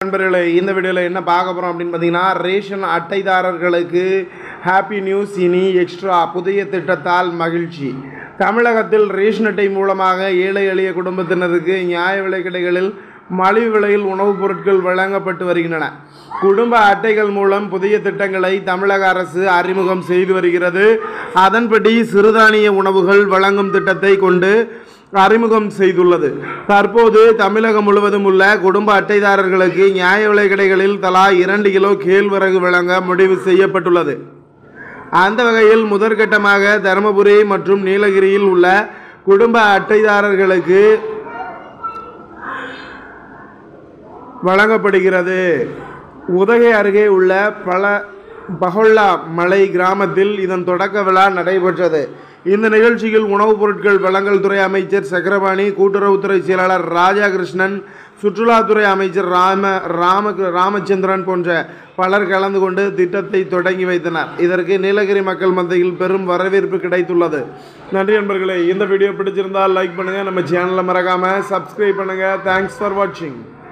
நண்பர்களே இந்த வீடியோவில் என்ன பார்க்க போகிறோம் அப்படின்னு பார்த்தீங்கன்னா ரேஷன் அட்டைதாரர்களுக்கு ஹாப்பி நியூஸ் இனி எக்ஸ்ட்ரா புதிய திட்டத்தால் மகிழ்ச்சி தமிழகத்தில் ரேஷன் அட்டை மூலமாக ஏழை எளிய குடும்பத்தினருக்கு நியாய விலைக் கடைகளில் மலிவு விலையில் உணவுப் பொருட்கள் வழங்கப்பட்டு வருகின்றன குடும்ப அட்டைகள் மூலம் புதிய திட்டங்களை தமிழக அரசு அறிமுகம் செய்து வருகிறது அதன்படி சிறுதானிய உணவுகள் வழங்கும் திட்டத்தை கொண்டு அறிமுகம் செய்துள்ளது தற்போது தமிழகம் முழுவதும் உள்ள குடும்ப அட்டைதாரர்களுக்கு நியாய விலைக் கடைகளில் தலா இரண்டு கிலோ கேழ்வரகு வழங்க முடிவு செய்யப்பட்டுள்ளது அந்த வகையில் முதற்கட்டமாக தருமபுரி மற்றும் நீலகிரியில் உள்ள குடும்ப அட்டைதாரர்களுக்கு வழங்கப்படுகிறது உதகை அருகே உள்ள பல பஹொல்லா மலை கிராமத்தில் இதன் தொடக்க விழா நடைபெற்றது இந்த நிகழ்ச்சியில் உணவுப் பொருட்கள் வழங்கல் துறை அமைச்சர் சக்கரபாணி கூட்டுறவுத்துறை செயலாளர் ராஜாகிருஷ்ணன் சுற்றுலாத்துறை அமைச்சர் ராம ராம ராமச்சந்திரன் போன்ற பலர் கலந்து கொண்டு திட்டத்தை தொடங்கி வைத்தனர் இதற்கு நீலகிரி மக்கள் மத்தியில் பெரும் வரவேற்பு கிடைத்துள்ளது நன்றி நண்பர்களே இந்த வீடியோ பிடிச்சிருந்தால் லைக் பண்ணுங்கள் நம்ம சேனலை மறக்காமல் சப்ஸ்கிரைப் பண்ணுங்கள் தேங்க்ஸ் ஃபார் வாட்சிங்